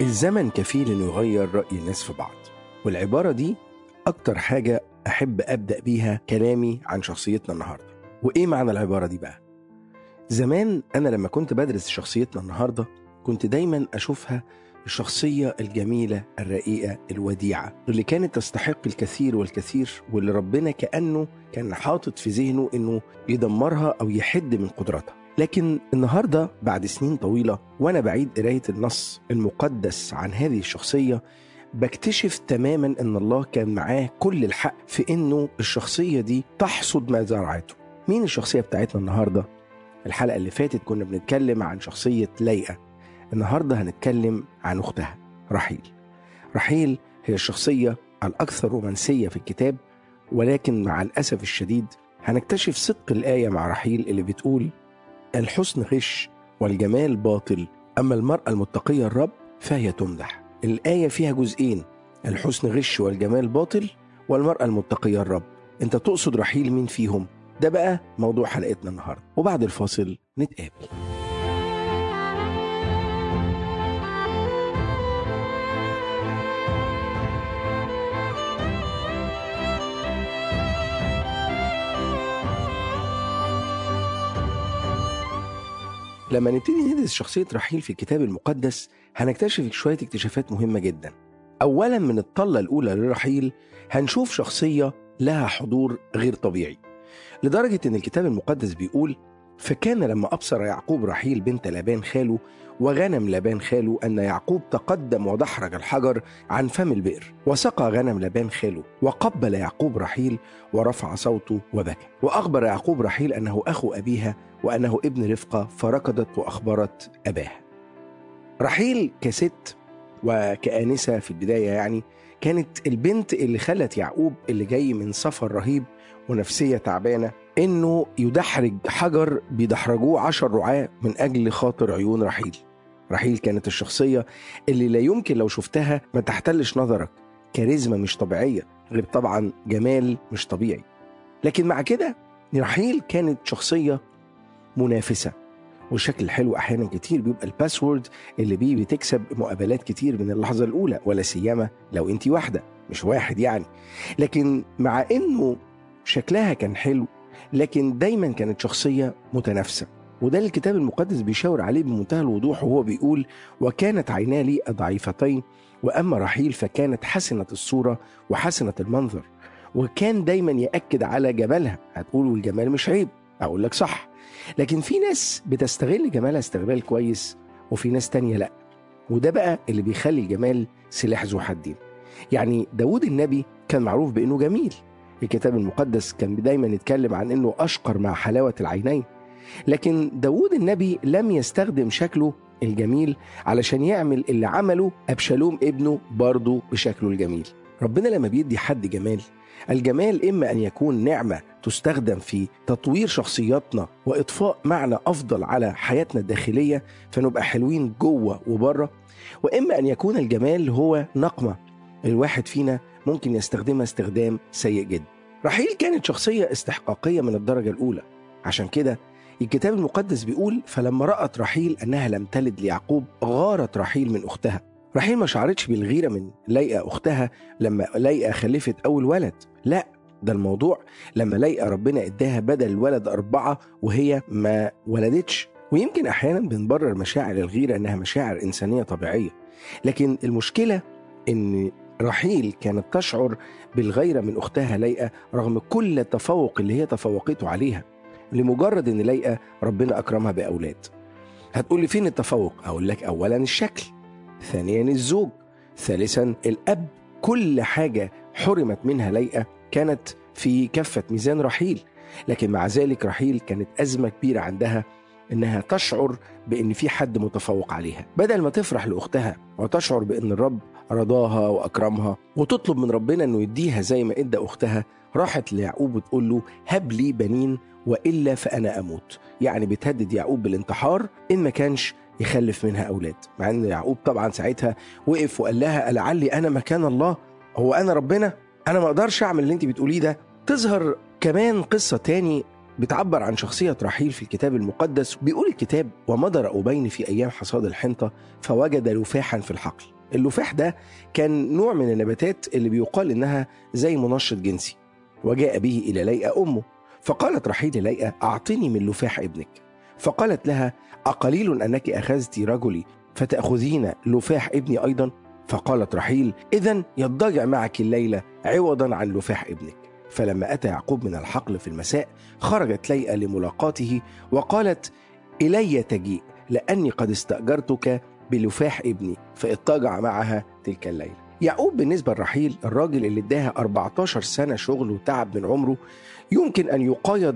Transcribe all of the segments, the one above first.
الزمن كفيل انه يغير رأي الناس في بعض والعبارة دي أكتر حاجة أحب أبدأ بيها كلامي عن شخصيتنا النهاردة وإيه معنى العبارة دي بقى؟ زمان أنا لما كنت بدرس شخصيتنا النهاردة كنت دايما أشوفها الشخصية الجميلة الرقيقة الوديعة اللي كانت تستحق الكثير والكثير واللي ربنا كأنه كان حاطط في ذهنه إنه يدمرها أو يحد من قدرتها لكن النهارده بعد سنين طويله وانا بعيد قرايه النص المقدس عن هذه الشخصيه بكتشف تماما ان الله كان معاه كل الحق في انه الشخصيه دي تحصد ما زرعته. مين الشخصيه بتاعتنا النهارده؟ الحلقه اللي فاتت كنا بنتكلم عن شخصيه ليئه. النهارده هنتكلم عن اختها رحيل. رحيل هي الشخصيه الاكثر رومانسيه في الكتاب ولكن مع الاسف الشديد هنكتشف صدق الايه مع رحيل اللي بتقول الحسن غش والجمال باطل أما المرأة المتقية الرب فهي تمدح الآية فيها جزئين الحسن غش والجمال باطل والمرأة المتقية الرب أنت تقصد رحيل مين فيهم ده بقى موضوع حلقتنا النهاردة وبعد الفاصل نتقابل لما نبتدي ندرس شخصية رحيل في الكتاب المقدس هنكتشف شوية اكتشافات مهمة جدا أولا من الطلة الأولى لرحيل هنشوف شخصية لها حضور غير طبيعي لدرجة أن الكتاب المقدس بيقول فكان لما أبصر يعقوب رحيل بنت لابان خاله وغنم لابان خاله أن يعقوب تقدم ودحرج الحجر عن فم البئر وسقى غنم لابان خاله وقبل يعقوب رحيل ورفع صوته وبكى وأخبر يعقوب رحيل أنه أخو أبيها وأنه ابن رفقة فركضت وأخبرت أباها رحيل كست وكآنسة في البداية يعني كانت البنت اللي خلت يعقوب اللي جاي من سفر رهيب ونفسية تعبانة إنه يدحرج حجر بيدحرجوه عشر رعاة من أجل خاطر عيون رحيل رحيل كانت الشخصية اللي لا يمكن لو شفتها ما تحتلش نظرك كاريزما مش طبيعية غير طبعا جمال مش طبيعي لكن مع كده رحيل كانت شخصية منافسة والشكل الحلو احيانا كتير بيبقى الباسورد اللي بيه بتكسب مقابلات كتير من اللحظه الاولى ولا سيما لو انت واحده مش واحد يعني لكن مع انه شكلها كان حلو لكن دايما كانت شخصيه متنافسه وده اللي الكتاب المقدس بيشاور عليه بمنتهى الوضوح وهو بيقول وكانت عينا لي ضعيفتين واما رحيل فكانت حسنه الصوره وحسنه المنظر وكان دايما ياكد على جمالها هتقول والجمال مش عيب اقول لك صح لكن في ناس بتستغل جمالها استغلال كويس وفي ناس تانية لا وده بقى اللي بيخلي الجمال سلاح ذو حدين يعني داود النبي كان معروف بأنه جميل الكتاب المقدس كان دايما يتكلم عن أنه أشقر مع حلاوة العينين لكن داود النبي لم يستخدم شكله الجميل علشان يعمل اللي عمله أبشالوم ابنه برضه بشكله الجميل ربنا لما بيدي حد جمال الجمال إما أن يكون نعمة تستخدم في تطوير شخصياتنا وإضفاء معنى أفضل على حياتنا الداخلية فنبقى حلوين جوه وبره وإما أن يكون الجمال هو نقمة الواحد فينا ممكن يستخدمها استخدام سيء جدا رحيل كانت شخصية استحقاقية من الدرجة الأولى عشان كده الكتاب المقدس بيقول فلما رأت رحيل أنها لم تلد ليعقوب غارت رحيل من أختها رحيل ما شعرتش بالغيرة من ليئة أختها لما ليئة خلفت أول ولد لا ده الموضوع لما ليئة ربنا اداها بدل الولد أربعة وهي ما ولدتش ويمكن أحيانا بنبرر مشاعر الغيرة إنها مشاعر إنسانية طبيعية لكن المشكلة إن رحيل كانت تشعر بالغيرة من أختها ليئة رغم كل التفوق اللي هي تفوقته عليها لمجرد إن ليئة ربنا أكرمها بأولاد هتقول لي فين التفوق؟ أقول لك أولا الشكل ثانيا الزوج ثالثا الأب كل حاجة حرمت منها ليئة كانت في كفة ميزان رحيل لكن مع ذلك رحيل كانت أزمة كبيرة عندها إنها تشعر بإن في حد متفوق عليها بدل ما تفرح لأختها وتشعر بإن الرب رضاها وأكرمها وتطلب من ربنا إنه يديها زي ما إدى أختها راحت ليعقوب وتقول له هب لي بنين وإلا فأنا أموت يعني بتهدد يعقوب بالانتحار إن ما كانش يخلف منها أولاد مع أن يعقوب طبعا ساعتها وقف وقال لها لعلي أنا مكان الله هو أنا ربنا أنا ما أقدرش أعمل اللي أنت بتقوليه ده تظهر كمان قصة تاني بتعبر عن شخصية رحيل في الكتاب المقدس بيقول الكتاب ومضى رأوبين في أيام حصاد الحنطة فوجد لفاحا في الحقل اللفاح ده كان نوع من النباتات اللي بيقال إنها زي منشط جنسي وجاء به إلى ليئة أمه فقالت رحيل لليئة أعطني من لفاح ابنك فقالت لها أقليل أنك أخذت رجلي فتأخذين لفاح ابني أيضا فقالت رحيل إذا يضجع معك الليلة عوضا عن لفاح ابنك فلما أتى يعقوب من الحقل في المساء خرجت ليئة لملاقاته وقالت إلي تجيء لأني قد استأجرتك بلفاح ابني فاضطجع معها تلك الليلة يعقوب بالنسبة لرحيل الراجل اللي اداها 14 سنة شغل وتعب من عمره يمكن أن يقايض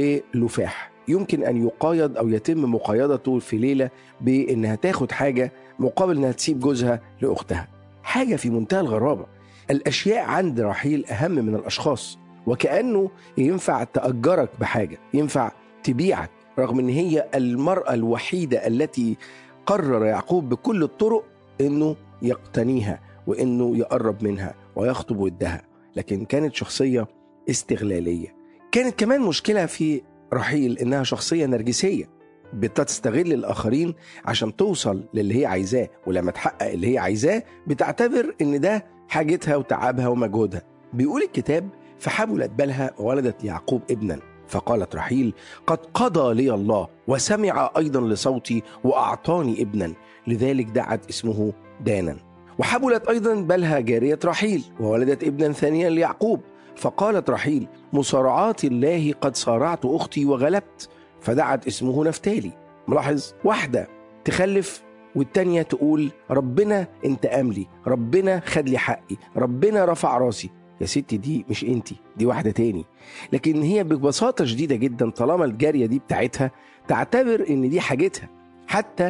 بلفاح يمكن أن يقايض أو يتم مقايضته في ليلة بأنها تاخد حاجة مقابل أنها تسيب جوزها لأختها حاجة في منتهى الغرابة الأشياء عند رحيل أهم من الأشخاص وكأنه ينفع تأجرك بحاجة ينفع تبيعك رغم أن هي المرأة الوحيدة التي قرر يعقوب بكل الطرق أنه يقتنيها وأنه يقرب منها ويخطب ودها لكن كانت شخصية استغلالية كانت كمان مشكلة في رحيل إنها شخصية نرجسية بتستغل الآخرين عشان توصل للي هي عايزاه ولما تحقق اللي هي عايزاه بتعتبر إن ده حاجتها وتعبها ومجهودها بيقول الكتاب فحبلت بالها وولدت ليعقوب ابنا فقالت رحيل قد قضى لي الله وسمع أيضا لصوتي وأعطاني ابنا لذلك دعت اسمه دانا وحبلت أيضا بالها جارية رحيل وولدت ابنا ثانيا ليعقوب فقالت رحيل مصارعات الله قد صارعت أختي وغلبت فدعت اسمه نفتالي ملاحظ واحدة تخلف والتانية تقول ربنا انتقم لي ربنا خد لي حقي ربنا رفع راسي يا ستي دي مش انتي دي واحدة تاني لكن هي ببساطة شديدة جدا طالما الجارية دي بتاعتها تعتبر ان دي حاجتها حتى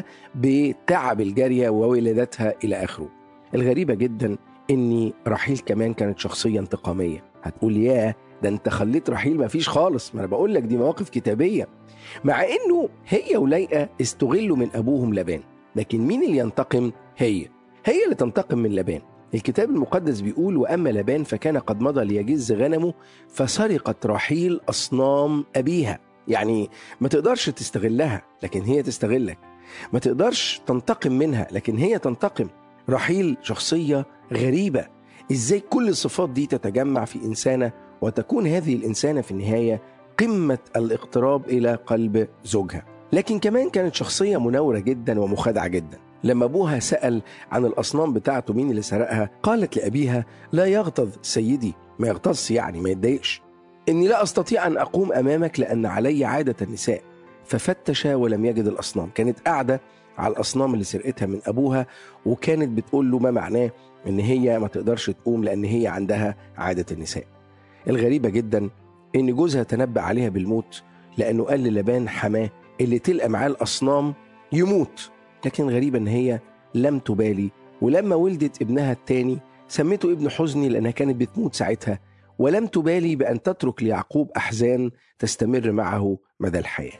بتعب الجارية وولادتها إلى آخره الغريبة جدا ان رحيل كمان كانت شخصية انتقامية هتقول ياه ده انت خليت رحيل مفيش خالص ما انا بقول لك دي مواقف كتابية مع انه هي وليئة استغلوا من ابوهم لبان لكن مين اللي ينتقم هي هي اللي تنتقم من لبان الكتاب المقدس بيقول واما لبان فكان قد مضى ليجز غنمه فسرقت رحيل اصنام ابيها يعني ما تقدرش تستغلها لكن هي تستغلك ما تقدرش تنتقم منها لكن هي تنتقم رحيل شخصية غريبة ازاي كل الصفات دي تتجمع في انسانة وتكون هذه الانسانة في النهاية قمة الاقتراب الى قلب زوجها لكن كمان كانت شخصية مناورة جدا ومخادعة جدا لما ابوها سأل عن الاصنام بتاعته مين اللي سرقها قالت لابيها لا يغتظ سيدي ما يغتظش يعني ما يتضايقش اني لا استطيع ان اقوم امامك لان علي عادة النساء ففتش ولم يجد الاصنام كانت قاعدة على الاصنام اللي سرقتها من ابوها وكانت بتقول له ما معناه ان هي ما تقدرش تقوم لان هي عندها عاده النساء الغريبه جدا ان جوزها تنبأ عليها بالموت لانه قال للبان حماه اللي تلقى معاه الاصنام يموت لكن غريبه ان هي لم تبالي ولما ولدت ابنها الثاني سميته ابن حزني لانها كانت بتموت ساعتها ولم تبالي بان تترك ليعقوب احزان تستمر معه مدى الحياه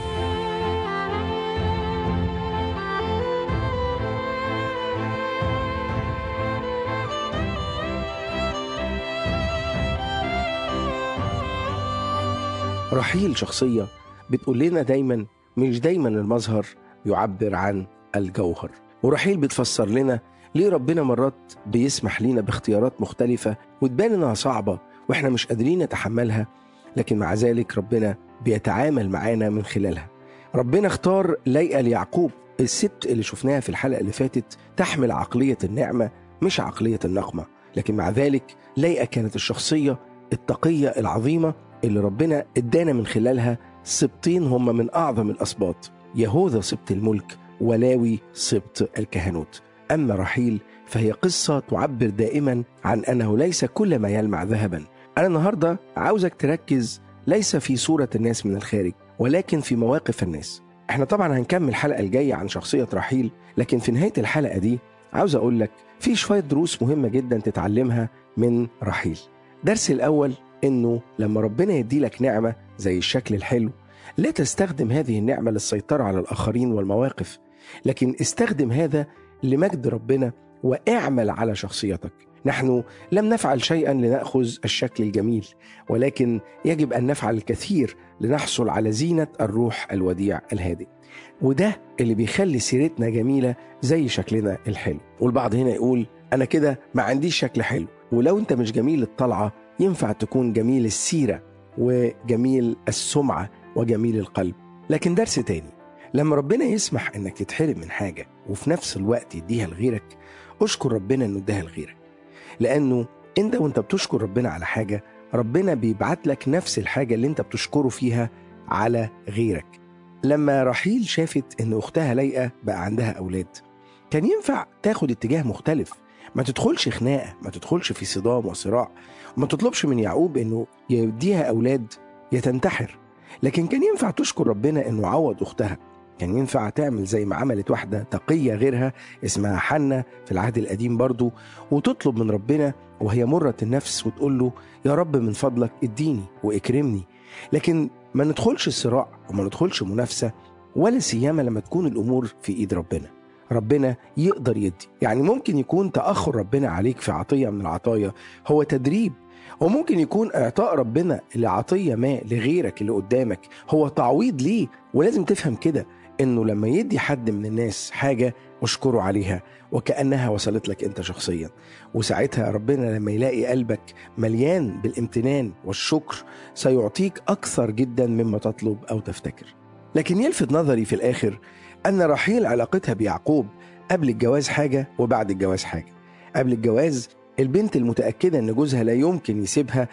رحيل شخصية بتقول لنا دايما مش دايما المظهر يعبر عن الجوهر ورحيل بتفسر لنا ليه ربنا مرات بيسمح لينا باختيارات مختلفة وتبان انها صعبة واحنا مش قادرين نتحملها لكن مع ذلك ربنا بيتعامل معانا من خلالها ربنا اختار ليئة ليعقوب الست اللي شفناها في الحلقة اللي فاتت تحمل عقلية النعمة مش عقلية النقمة لكن مع ذلك ليئة كانت الشخصية التقية العظيمة اللي ربنا ادانا من خلالها سبطين هم من اعظم الاسباط يهوذا سبط الملك ولاوي سبط الكهنوت اما رحيل فهي قصه تعبر دائما عن انه ليس كل ما يلمع ذهبا انا النهارده عاوزك تركز ليس في صوره الناس من الخارج ولكن في مواقف الناس احنا طبعا هنكمل الحلقه الجايه عن شخصيه رحيل لكن في نهايه الحلقه دي عاوز اقول لك في شويه دروس مهمه جدا تتعلمها من رحيل درس الاول انه لما ربنا يدي لك نعمه زي الشكل الحلو لا تستخدم هذه النعمه للسيطره على الاخرين والمواقف لكن استخدم هذا لمجد ربنا واعمل على شخصيتك نحن لم نفعل شيئا لناخذ الشكل الجميل ولكن يجب ان نفعل الكثير لنحصل على زينه الروح الوديع الهادئ وده اللي بيخلي سيرتنا جميله زي شكلنا الحلو والبعض هنا يقول انا كده ما عنديش شكل حلو ولو انت مش جميل الطلعه ينفع تكون جميل السيره وجميل السمعه وجميل القلب لكن درس تاني لما ربنا يسمح انك تتحرم من حاجه وفي نفس الوقت يديها لغيرك اشكر ربنا انه اداها لغيرك لانه انت وانت بتشكر ربنا على حاجه ربنا بيبعت لك نفس الحاجه اللي انت بتشكره فيها على غيرك لما رحيل شافت ان اختها لايقه بقى عندها اولاد كان ينفع تاخد اتجاه مختلف ما تدخلش خناقه ما تدخلش في صدام وصراع وما تطلبش من يعقوب انه يديها اولاد يتنتحر لكن كان ينفع تشكر ربنا انه عوض اختها كان ينفع تعمل زي ما عملت واحدة تقية غيرها اسمها حنة في العهد القديم برضو وتطلب من ربنا وهي مرة النفس وتقول له يا رب من فضلك اديني واكرمني لكن ما ندخلش صراع وما ندخلش منافسة ولا سيما لما تكون الأمور في إيد ربنا ربنا يقدر يدي يعني ممكن يكون تأخر ربنا عليك في عطية من العطايا هو تدريب وممكن يكون إعطاء ربنا لعطية ما لغيرك اللي قدامك هو تعويض ليه ولازم تفهم كده انه لما يدي حد من الناس حاجه اشكره عليها وكانها وصلت لك انت شخصيا وساعتها ربنا لما يلاقي قلبك مليان بالامتنان والشكر سيعطيك اكثر جدا مما تطلب او تفتكر لكن يلفت نظري في الاخر ان رحيل علاقتها بيعقوب قبل الجواز حاجه وبعد الجواز حاجه قبل الجواز البنت المتأكدة أن جوزها لا يمكن يسيبها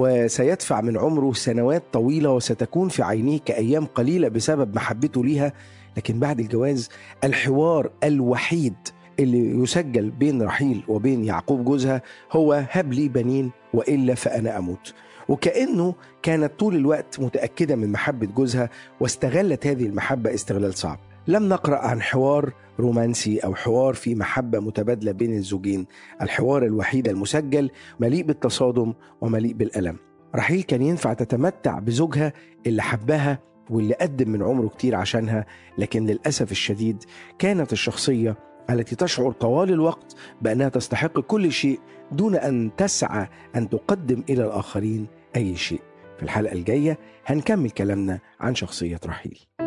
وسيدفع من عمره سنوات طويلة وستكون في عينيه كأيام قليلة بسبب محبته ليها لكن بعد الجواز الحوار الوحيد اللي يسجل بين رحيل وبين يعقوب جوزها هو هب لي بنين وإلا فأنا أموت وكأنه كانت طول الوقت متأكدة من محبة جوزها واستغلت هذه المحبة استغلال صعب لم نقرأ عن حوار رومانسي أو حوار في محبة متبادلة بين الزوجين الحوار الوحيد المسجل مليء بالتصادم ومليء بالألم رحيل كان ينفع تتمتع بزوجها اللي حبها واللي قدم من عمره كتير عشانها لكن للأسف الشديد كانت الشخصية التي تشعر طوال الوقت بأنها تستحق كل شيء دون أن تسعى أن تقدم إلى الآخرين أي شيء في الحلقة الجاية هنكمل كلامنا عن شخصية رحيل